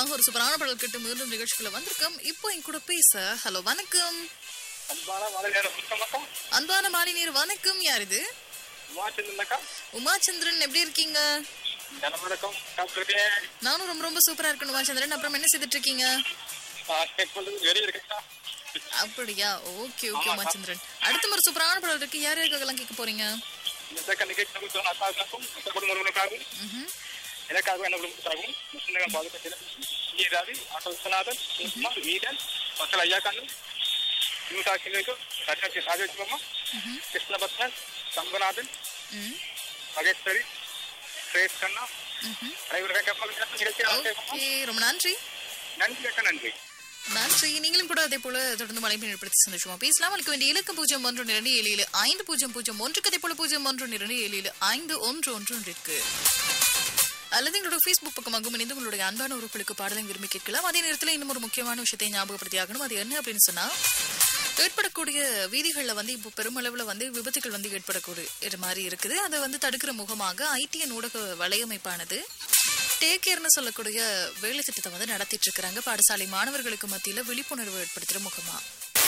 உங்களுக்காக ஒரு சூப்பரான பாடல் கேட்டு மீண்டும் நிகழ்ச்சிக்குள்ள வந்திருக்கோம் இப்போ என் கூட பேச ஹலோ வணக்கம் அன்பான மாலை நேரம் வணக்கம் அன்பான மாலை நீர் வணக்கம் யார் இது மாற்றிருந்தாக்கா உமாச்சந்திரன் எப்படி இருக்கீங்க நல்ல வணக்கம் சாப்பிட்டுருக்கேன் நானும் ரொம்ப ரொம்ப சூப்பரா இருக்கேன் உமாச்சந்திரன் அப்புறம் என்ன செய்துட்டு இருக்கீங்க செக் பண்ணுறது வெளியே இருக்கா அப்படியா ஓகே ஓகே உமாச்சந்திரன் அடுத்த ஒரு சூப்பரான பாடல் இருக்கு யார் யாருக்கெல்லாம் கேட்க போறீங்க இந்த செகண்ட் நிகழ்ச்சி நமக்கு அக்காவுக்கும் குடும்ப ஒருவனுக்காகவும் ம்ஹும். எனக்காகவும் என்ன குடும்பத்தாகவும் முஸ்லிம் பாதுகாப்பில் ஈராவி ஆட்டோ விஸ்வநாதன் சுகுமார் வீரன் மக்கள் ஐயா கண்ணு யூசாக்கிலுக்கு சத்யசி ராஜேஸ்வரம்மா கிருஷ்ணபத்ரன் சம்பநாதன் ம், மகேஸ்வரி சுரேஷ் கண்ணா ம்ஹும். அனைவருக்கும் கேட்பாங்க நிகழ்ச்சி ஓகே ரொம்ப நன்றி நன்றி அக்கா நன்றி நன்றி நீங்களும் கூட அதே போல தொடர்ந்து மழைப்பின் ஏற்படுத்தி சந்தோஷமா பேசலாம் அளிக்க வேண்டிய இலக்கம் பூஜ்ஜியம் ஒன்று இரண்டு ஏழு ஏழு ஐந்து பூஜ்ஜியம் பூஜ்ஜியம் ஒன்றுக்கு அதே போல பூஜ்ஜியம் ஒன்று இரண்டு ஏழு ஏழு ஐந்து ஒன்று ஒன்று ஒன்றிற்கு அல்லது எங்களோட ஃபேஸ்புக் பக்கமாகவும் இணைந்து உங்களுடைய அன்பான உறுப்புகளுக்கு பாடலை விரும்பி கேட்கலாம் அதே நேரத்தில் இன்னும் ஒரு முக்கியமான விஷயத்தை ஞாபகப்படுத்தி ஆகணும் அது என்ன அப்படின்னு சொன்னா ஏற்படக்கூடிய வீதிகளில் வந்து இப்போ பெருமளவில் வந்து விபத்துகள் வந்து ஏற்படக்கூடிய மாதிரி இருக்குது அதை வந்து தடுக்கிற முகமாக ஐடிஎன் ஊடக வலையமைப்பானது டேக் கேர்னு சொல்லக்கூடிய வேலை திட்டத்தை வந்து நடத்திட்டு இருக்கிறாங்க பாடசாலை மாணவர்களுக்கு மத்தியில விழிப்புணர்வு ஏற்படுத்துற முகமா